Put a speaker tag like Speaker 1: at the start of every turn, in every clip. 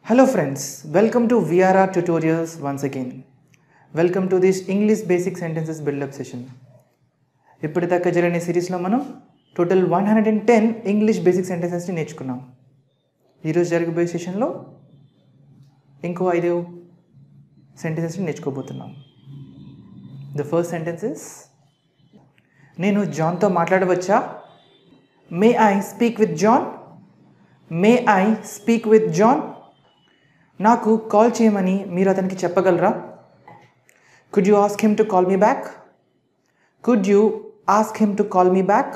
Speaker 1: Hello friends, welcome to VRR tutorials once again. Welcome to this English basic sentences build-up session. ఇప్పటిదాకా జరిగిన సిరీస్లో మనం total one hundred and ten English basic సెంటెన్సెస్ని నేర్చుకున్నాం ఈరోజు జరగబోయే సెషన్లో ఇంకో ఐదు సెంటెన్సెస్ని నేర్చుకోబోతున్నాం ద ఫస్ట్ సెంటెన్సెస్ నేను జాన్తో మాట్లాడవచ్చా may I speak with John may I speak with John నాకు కాల్ చేయమని మీరు అతనికి చెప్పగలరా could you ask him to call me back could you ask him to call me back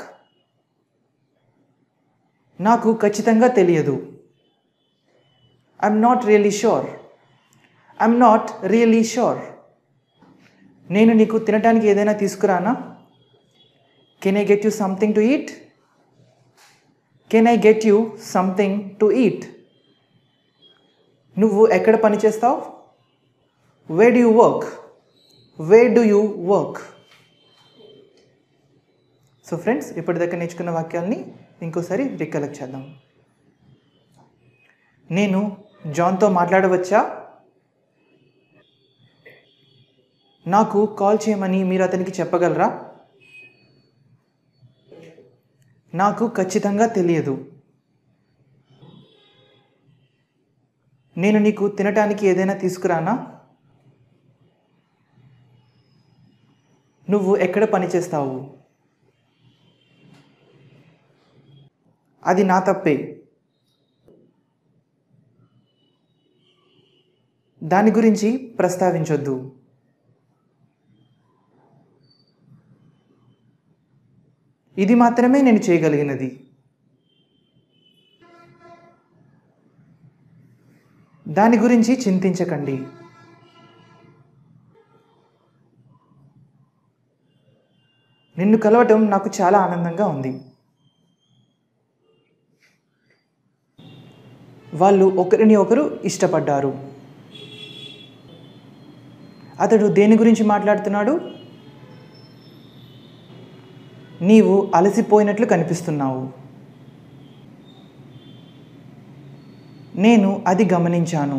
Speaker 1: నాకు ఖచ్చితంగా తెలియదు I'm not really sure I'm not really sure నేను నీకు తినడానికి ఏదైనా తీసుకురానా can I get you something to eat can I get you something to eat నువ్వు ఎక్కడ పని చేస్తావు where do you work where do you work so friends ఇప్పటిదాకా నేర్చుకున్న వాక్యాల్ని ఇంకోసారి రికలెక్ట్ చేద్దాం నేను జాన్తో మాట్లాడవచ్చా నాకు కాల్ చేయమని మీరు అతనికి చెప్పగలరా నాకు ఖచ్చితంగా తెలియదు నేను నీకు తినటానికి ఏదైనా తీసుకురానా నువ్వు ఎక్కడ పని చేస్తావు అది నా తప్పే దాని గురించి ప్రస్తావించొద్దు ఇది మాత్రమే నేను చేయగలిగినది దాని గురించి చింతించకండి నిన్ను కలవటం నాకు చాలా ఆనందంగా ఉంది వాళ్ళు ఒకరిని ఒకరు ఇష్టపడ్డారు అతడు దేని గురించి మాట్లాడుతున్నాడు నీవు అలసిపోయినట్లు కనిపిస్తున్నావు నేను అది గమనించాను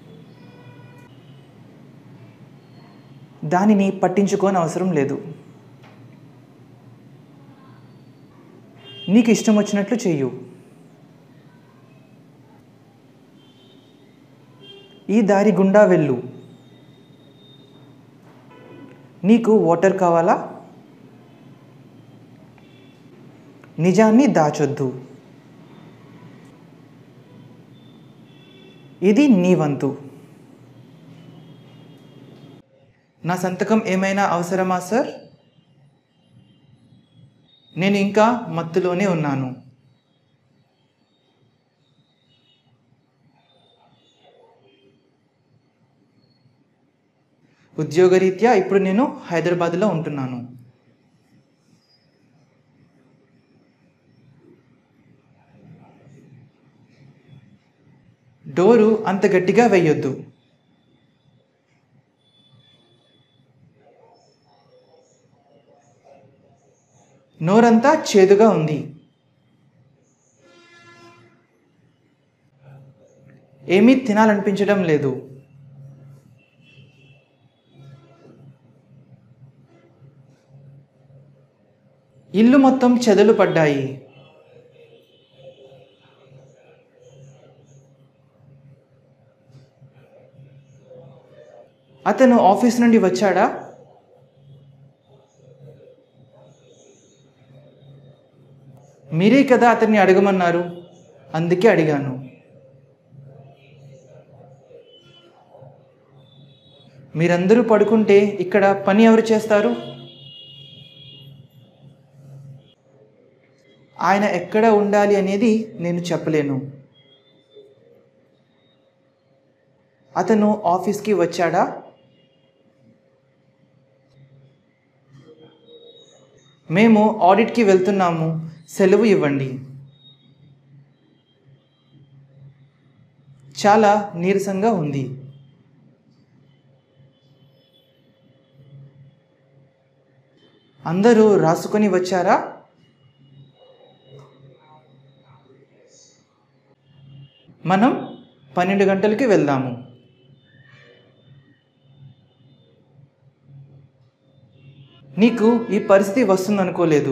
Speaker 1: దానిని పట్టించుకోని అవసరం లేదు నీకు ఇష్టం వచ్చినట్లు చెయ్యు ఈ దారి గుండా వెళ్ళు నీకు వాటర్ కావాలా నిజాన్ని దాచొద్దు ఇది నీ వంతు నా సంతకం ఏమైనా అవసరమా సార్ నేను ఇంకా మత్తులోనే ఉన్నాను ఉద్యోగరీత్యా ఇప్పుడు నేను హైదరాబాద్లో ఉంటున్నాను డోరు అంత గట్టిగా వేయొద్దు నోరంతా చేదుగా ఉంది ఏమీ తినాలనిపించడం లేదు ఇల్లు మొత్తం చెదలు పడ్డాయి అతను ఆఫీస్ నుండి వచ్చాడా మీరే కదా అతన్ని అడగమన్నారు అందుకే అడిగాను మీరందరూ పడుకుంటే ఇక్కడ పని ఎవరు చేస్తారు ఆయన ఎక్కడ ఉండాలి అనేది నేను చెప్పలేను అతను ఆఫీస్కి వచ్చాడా మేము ఆడిట్కి వెళ్తున్నాము సెలవు ఇవ్వండి చాలా నీరసంగా ఉంది అందరూ రాసుకొని వచ్చారా మనం పన్నెండు గంటలకి వెళ్దాము నీకు ఈ పరిస్థితి వస్తుందనుకోలేదు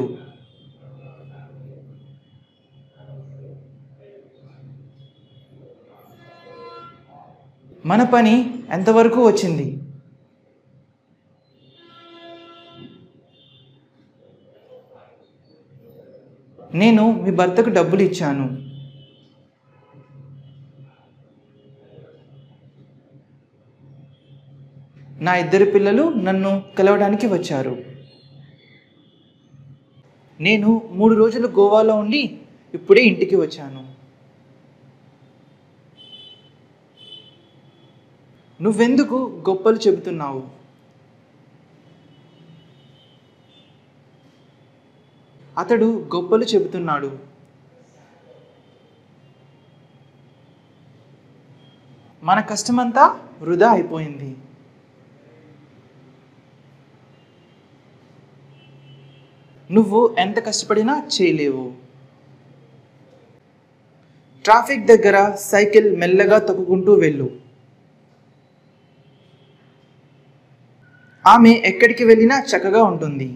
Speaker 1: మన పని ఎంతవరకు వచ్చింది నేను మీ భర్తకు డబ్బులు ఇచ్చాను నా ఇద్దరు పిల్లలు నన్ను కలవడానికి వచ్చారు నేను మూడు రోజులు గోవాలో ఉండి ఇప్పుడే ఇంటికి వచ్చాను నువ్వెందుకు గొప్పలు చెబుతున్నావు అతడు గొప్పలు చెబుతున్నాడు మన కష్టమంతా వృధా అయిపోయింది నువ్వు ఎంత కష్టపడినా చేయలేవు ట్రాఫిక్ దగ్గర సైకిల్ మెల్లగా తొక్కుకుంటూ వెళ్ళు ఆమె ఎక్కడికి వెళ్ళినా చక్కగా ఉంటుంది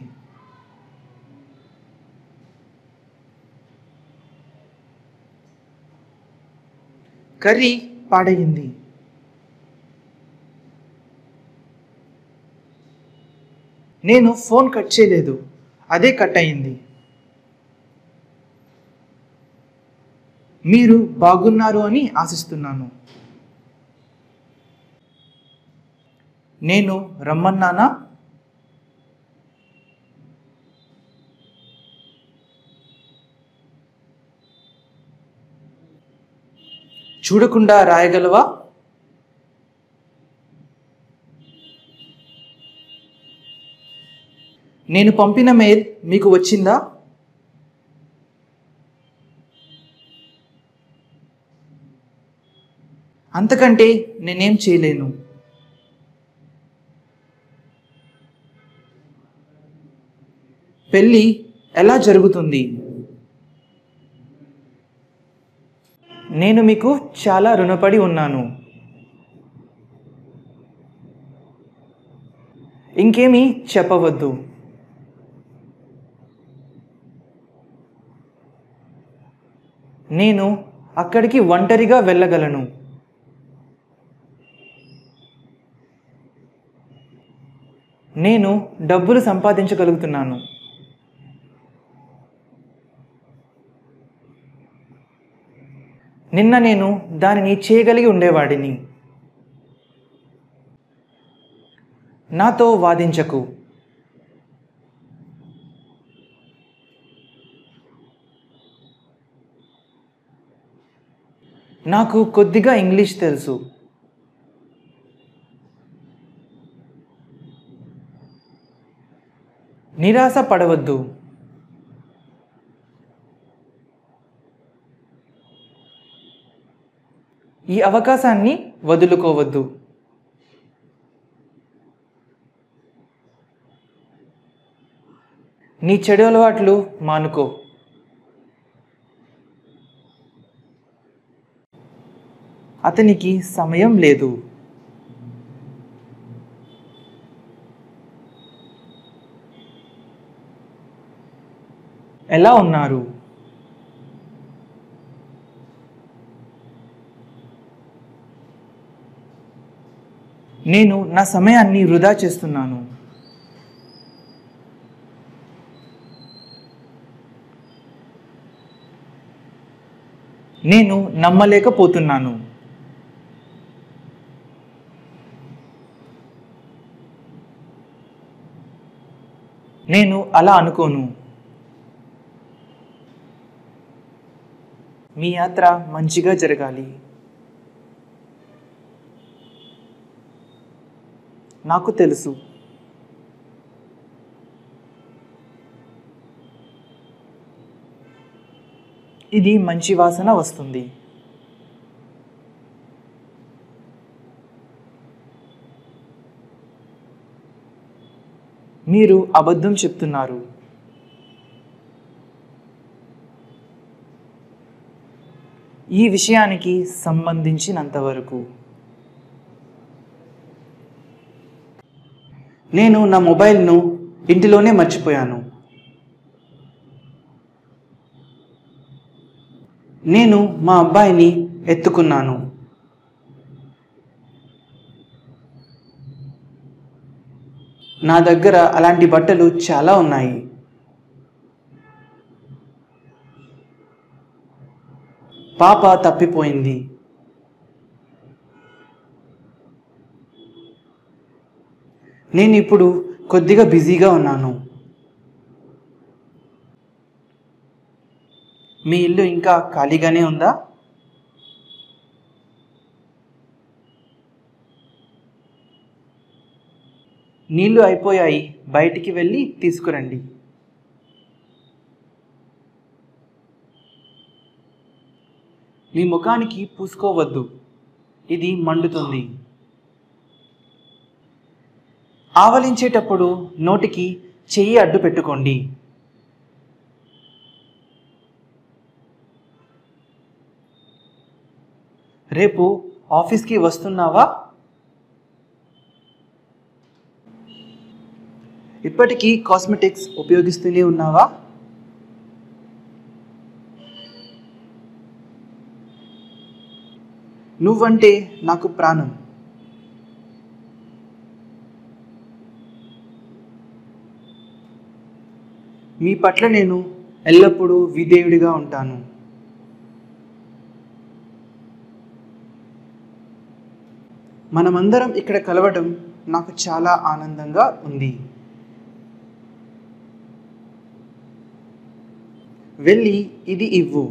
Speaker 1: కర్రీ పాడయింది నేను ఫోన్ కట్ చేయలేదు అదే కట్ అయింది మీరు బాగున్నారు అని ఆశిస్తున్నాను నేను రమ్మన్నానా చూడకుండా రాయగలవా నేను పంపిన మెయిల్ మీకు వచ్చిందా అంతకంటే నేనేం చేయలేను పెళ్ళి ఎలా జరుగుతుంది నేను మీకు చాలా రుణపడి ఉన్నాను ఇంకేమీ చెప్పవద్దు నేను అక్కడికి ఒంటరిగా వెళ్ళగలను నేను డబ్బులు సంపాదించగలుగుతున్నాను నిన్న నేను దానిని చేయగలిగి ఉండేవాడిని నాతో వాదించకు నాకు కొద్దిగా ఇంగ్లీష్ తెలుసు నిరాశ పడవద్దు ఈ అవకాశాన్ని వదులుకోవద్దు నీ చెడు అలవాట్లు మానుకో అతనికి సమయం లేదు ఎలా ఉన్నారు నేను నా సమయాన్ని వృధా చేస్తున్నాను నేను నమ్మలేకపోతున్నాను నేను అలా అనుకోను మీ యాత్ర మంచిగా జరగాలి నాకు తెలుసు ఇది మంచి వాసన వస్తుంది మీరు అబద్ధం చెప్తున్నారు ఈ విషయానికి సంబంధించినంతవరకు నేను నా మొబైల్ను ఇంటిలోనే మర్చిపోయాను నేను మా అబ్బాయిని ఎత్తుకున్నాను నా దగ్గర అలాంటి బట్టలు చాలా ఉన్నాయి పాప తప్పిపోయింది నేను ఇప్పుడు కొద్దిగా బిజీగా ఉన్నాను మీ ఇల్లు ఇంకా ఖాళీగానే ఉందా నీళ్లు అయిపోయాయి బయటికి వెళ్ళి తీసుకురండి మీ ముఖానికి పూసుకోవద్దు ఇది మండుతుంది ఆవలించేటప్పుడు నోటికి చెయ్యి అడ్డు పెట్టుకోండి రేపు ఆఫీస్కి వస్తున్నావా ఇప్పటికీ కాస్మెటిక్స్ ఉపయోగిస్తూనే ఉన్నావా నువ్వంటే నాకు ప్రాణం మీ పట్ల నేను ఎల్లప్పుడూ విధేయుడిగా ఉంటాను మనమందరం ఇక్కడ కలవడం నాకు చాలా ఆనందంగా ఉంది వెళ్ళి ఇది ఇవ్వు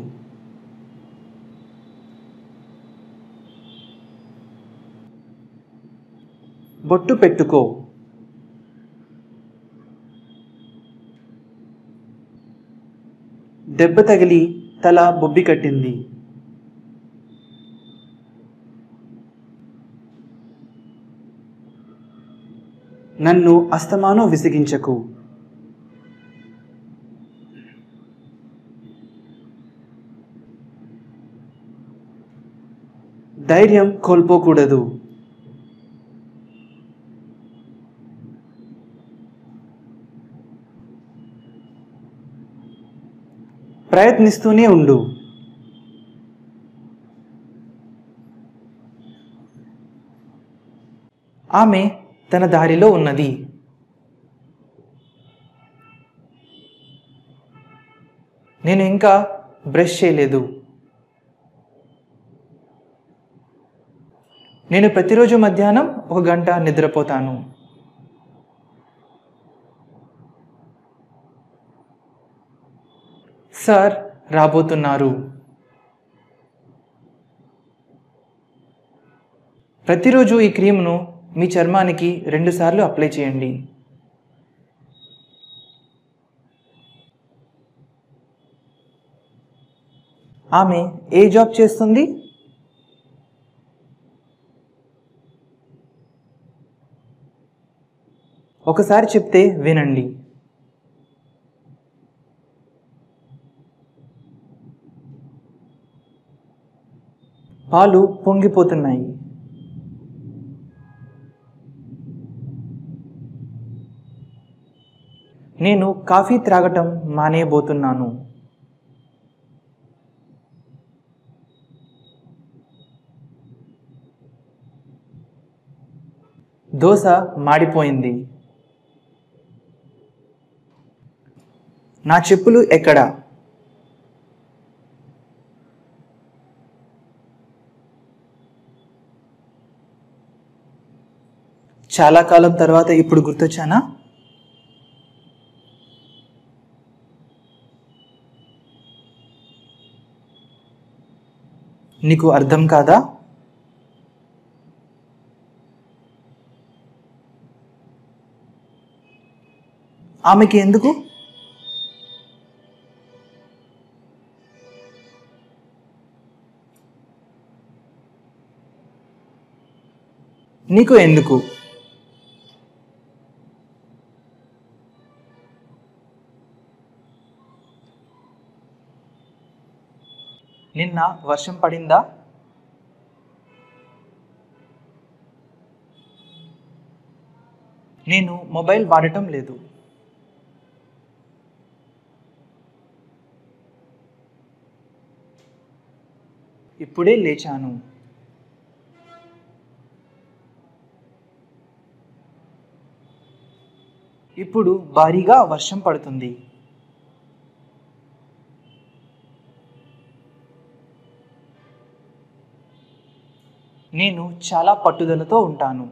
Speaker 1: బొట్టు పెట్టుకో దెబ్బ తగిలి తల బొబ్బి కట్టింది నన్ను అస్తమానం విసిగించకు ధైర్యం కోల్పోకూడదు ప్రయత్నిస్తూనే ఉండు ఆమె తన దారిలో ఉన్నది నేను ఇంకా బ్రష్ చేయలేదు నేను ప్రతిరోజు మధ్యాహ్నం ఒక గంట నిద్రపోతాను సార్ రాబోతున్నారు ప్రతిరోజు ఈ క్రీమ్ను మీ చర్మానికి రెండుసార్లు అప్లై చేయండి ఆమె ఏ జాబ్ చేస్తుంది ఒకసారి చెప్తే వినండి పాలు పొంగిపోతున్నాయి నేను కాఫీ త్రాగటం మానేయబోతున్నాను దోశ మాడిపోయింది నా చెప్పులు ఎక్కడా చాలా కాలం తర్వాత ఇప్పుడు గుర్తొచ్చానా నీకు అర్థం కాదా ఆమెకి ఎందుకు నీకు ఎందుకు నిన్న నిన్న వర్షం పడిందా నేను మొబైల్ వాడటం లేదు ఇప్పుడే లేచాను ఇప్పుడు భారీగా వర్షం పడుతుంది నేను చాలా పట్టుదలతో ఉంటాను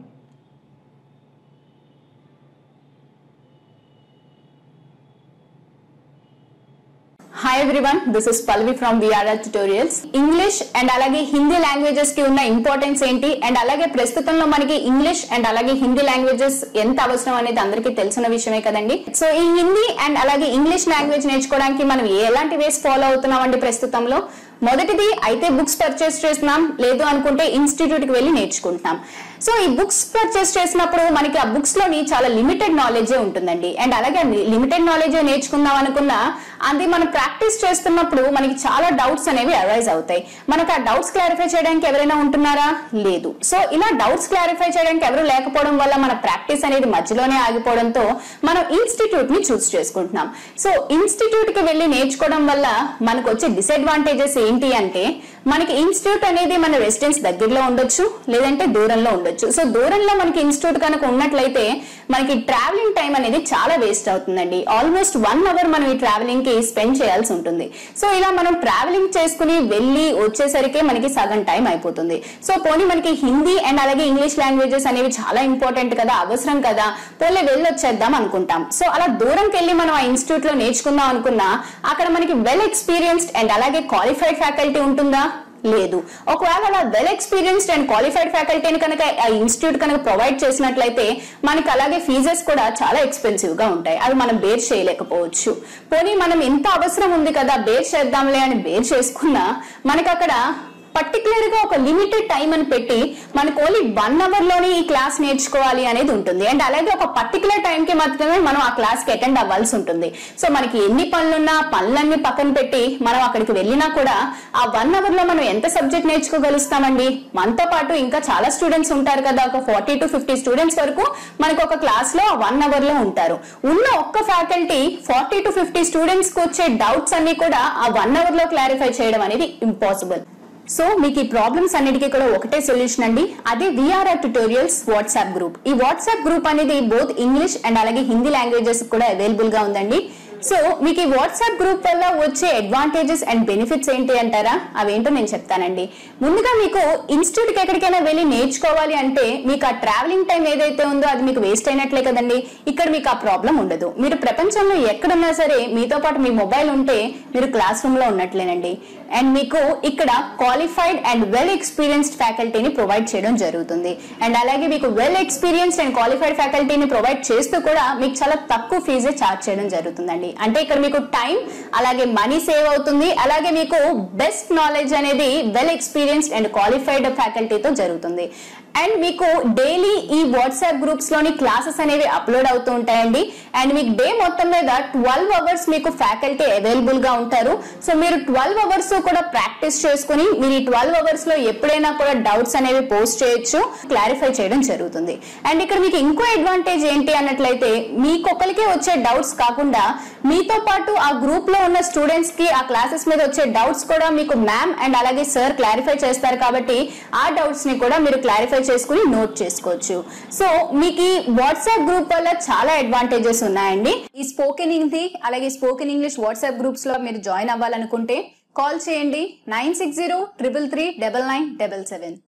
Speaker 2: hi everyone this is Pallavi from VRR tutorials English and అలాగే హిందీ లాంగ్వేజెస్ కి ఉన్న ఇంపార్టెన్స్ ఏంటి అండ్ అలాగే ప్రస్తుతంలో మనకి ఇంగ్లీష్ అండ్ అలాగే హిందీ లాంగ్వేజెస్ ఎంత అవసరం అనేది అందరికీ తెలిసిన విషయమే కదండి సో ఈ హిందీ అండ్ అలాగే ఇంగ్లీష్ లాంగ్వేజ్ నేర్చుకోవడానికి మనం ఎలాంటి వేస్ ఫాలో అవుతున్నామండి ప్రస్తుతంలో మొదటిది అయితే బుక్స్ పర్చేస్ చేస్తున్నాం లేదు అనుకుంటే ఇన్స్టిట్యూట్ కి వెళ్ళి నేర్చుకుంటున్నాం సో ఈ బుక్స్ పర్చేస్ చేసినప్పుడు మనకి ఆ బుక్స్ లోని చాలా లిమిటెడ్ నాలెడ్జే ఉంటుందండి అండ్ అలాగే లిమిటెడ్ నాలెడ్జ్ నేర్చుకుందాం అనుకున్నా అది మనం ప్రాక్టీస్ చేస్తున్నప్పుడు మనకి చాలా డౌట్స్ అనేవి అరైజ్ అవుతాయి మనకు ఆ డౌట్స్ క్లారిఫై చేయడానికి ఎవరైనా ఉంటున్నారా లేదు సో ఇలా డౌట్స్ క్లారిఫై చేయడానికి ఎవరు లేకపోవడం వల్ల మన ప్రాక్టీస్ అనేది మధ్యలోనే ఆగిపోవడంతో మనం ఇన్స్టిట్యూట్ ని చూస్ చేసుకుంటున్నాం సో ఇన్స్టిట్యూట్ కి వెళ్ళి నేర్చుకోవడం వల్ల మనకు వచ్చే డిసడ్వాంటేజెస్ ఏంటి అంటే మనకి ఇన్స్టిట్యూట్ అనేది మన రెసిడెన్స్ దగ్గరలో ఉండొచ్చు లేదంటే దూరంలో ఉండొచ్చు సో దూరంలో మనకి ఇన్స్టిట్యూట్ కనుక ఉన్నట్లయితే మనకి ట్రావెలింగ్ టైం అనేది చాలా వేస్ట్ అవుతుందండి ఆల్మోస్ట్ వన్ అవర్ మనం ఈ ట్రావెలింగ్ కి స్పెండ్ చేయాల్సి ఉంటుంది సో ఇలా మనం ట్రావెలింగ్ చేసుకుని వెళ్ళి వచ్చేసరికి మనకి సగం టైం అయిపోతుంది సో పోనీ మనకి హిందీ అండ్ అలాగే ఇంగ్లీష్ లాంగ్వేజెస్ అనేవి చాలా ఇంపార్టెంట్ కదా అవసరం కదా పోలే వెళ్ళి వచ్చేద్దాం అనుకుంటాం సో అలా దూరంకి వెళ్ళి మనం ఆ ఇన్స్టిట్యూట్ లో నేర్చుకుందాం అనుకున్నా అక్కడ మనకి వెల్ ఎక్స్పీరియన్స్డ్ అండ్ అలాగే క్వాలిఫైడ్ ఫ్యాకల్టీ ఉంటుందా లేదు ఒకవేళ అలా వెల్ ఎక్స్పీరియన్స్డ్ అండ్ క్వాలిఫైడ్ ఫ్యాకల్టీని కనుక ఆ ఇన్స్టిట్యూట్ కనుక ప్రొవైడ్ చేసినట్లయితే మనకి అలాగే ఫీజెస్ కూడా చాలా ఎక్స్పెన్సివ్ గా ఉంటాయి అవి మనం బేర్ చేయలేకపోవచ్చు పోనీ మనం ఎంత అవసరం ఉంది కదా బేర్ చేద్దాంలే అని బేర్ చేసుకున్నా మనకి అక్కడ పర్టికులర్ గా ఒక లిమిటెడ్ టైం అని పెట్టి మనకు ఓన్లీ వన్ అవర్ లోనే ఈ క్లాస్ నేర్చుకోవాలి అనేది ఉంటుంది అండ్ అలాగే ఒక పర్టికులర్ టైం కి మాత్రమే మనం ఆ క్లాస్ కి అటెండ్ అవ్వాల్సి ఉంటుంది సో మనకి ఎన్ని పనులున్నా పనులన్నీ పక్కన పెట్టి మనం అక్కడికి వెళ్ళినా కూడా ఆ వన్ అవర్ లో మనం ఎంత సబ్జెక్ట్ నేర్చుకోగలుగుతామండి మనతో పాటు ఇంకా చాలా స్టూడెంట్స్ ఉంటారు కదా ఒక ఫార్టీ టు ఫిఫ్టీ స్టూడెంట్స్ వరకు మనకు ఒక క్లాస్ లో వన్ అవర్ లో ఉంటారు ఉన్న ఒక్క faculty forty to fifty students కి వచ్చే డౌట్స్ అన్ని కూడా ఆ వన్ అవర్ లో క్లారిఫై చేయడం అనేది ఇంపాసిబుల్ సో మీకు ఈ ప్రాబ్లమ్స్ అన్నిటికీ కూడా ఒకటే సొల్యూషన్ అండి అదే విఆర్ఆర్ ట్యూటోరియల్స్ వాట్సాప్ గ్రూప్ ఈ వాట్సాప్ గ్రూప్ అనేది బోత్ ఇంగ్లీష్ అండ్ అలాగే హిందీ లాంగ్వేజెస్ కూడా అవైలబుల్ గా ఉందండి సో మీకు ఈ వాట్సాప్ గ్రూప్ వల్ల వచ్చే అడ్వాంటేజెస్ అండ్ బెనిఫిట్స్ ఏంటి అంటారా అవేంటో నేను చెప్తానండి ముందుగా మీకు ఇన్స్టిట్యూట్ కి ఎక్కడికైనా వెళ్ళి నేర్చుకోవాలి అంటే మీకు ఆ ట్రావెలింగ్ టైం ఏదైతే ఉందో అది మీకు వేస్ట్ అయినట్లే కదండి ఇక్కడ మీకు ఆ ప్రాబ్లం ఉండదు మీరు ప్రపంచంలో ఎక్కడున్నా సరే మీతో పాటు మీ మొబైల్ ఉంటే మీరు క్లాస్ రూమ్ లో ఉన్నట్లేనండి అండ్ మీకు ఇక్కడ క్వాలిఫైడ్ అండ్ వెల్ ఎక్స్పీరియన్స్డ్ ఫ్యాకల్టీని ప్రొవైడ్ చేయడం జరుగుతుంది అండ్ అలాగే మీకు వెల్ ఎక్స్పీరియన్స్డ్ అండ్ క్వాలిఫైడ్ ఫ్యాకల్టీని ప్రొవైడ్ చేస్తూ కూడా మీకు చాలా తక్కువ ఫీజే చార్జ్ చేయడం జరుగుతుందండి అంటే ఇక్కడ మీకు టైం అలాగే మనీ సేవ్ అవుతుంది అలాగే మీకు బెస్ట్ నాలెడ్జ్ అనేది వెల్ ఎక్స్పీరియన్స్డ్ అండ్ క్వాలిఫైడ్ ఫ్యాకల్టీతో జరుగుతుంది అండ్ మీకు డైలీ ఈ వాట్సాప్ గ్రూప్స్ లోని క్లాసెస్ అనేవి అప్లోడ్ అవుతూ ఉంటాయండి అండ్ మీకు డే మొత్తం మీద ట్వెల్వ్ అవర్స్ మీకు ఫ్యాకల్టీ అవైలబుల్ గా ఉంటారు సో మీరు ట్వెల్వ్ అవర్స్ కూడా ప్రాక్టీస్ చేసుకుని మీరు ఈ ట్వెల్వ్ అవర్స్ లో ఎప్పుడైనా కూడా డౌట్స్ అనేవి పోస్ట్ చేయొచ్చు క్లారిఫై చేయడం జరుగుతుంది అండ్ ఇక్కడ మీకు ఇంకో అడ్వాంటేజ్ ఏంటి అన్నట్లయితే మీకొకరికే వచ్చే డౌట్స్ కాకుండా మీతో పాటు ఆ గ్రూప్ లో ఉన్న స్టూడెంట్స్ కి ఆ క్లాసెస్ మీద వచ్చే డౌట్స్ కూడా మీకు మ్యామ్ అండ్ అలాగే సార్ క్లారిఫై చేస్తారు కాబట్టి ఆ డౌట్స్ ని కూడా మీరు క్లారిఫై చేసుకుని నోట్ చేసుకోవచ్చు సో మీకు ఈ వాట్సాప్ గ్రూప్ వల్ల చాలా అడ్వాంటేజెస్ ఉన్నాయండి ఈ స్పోకెన్ హిందీ అలాగే స్పోకెన్ ఇంగ్లీష్ వాట్సాప్ గ్రూప్స్ లో మీరు జాయిన్ అవ్వాలనుకుంటే కాల్ చేయండి nine six zero triple three double nine double seven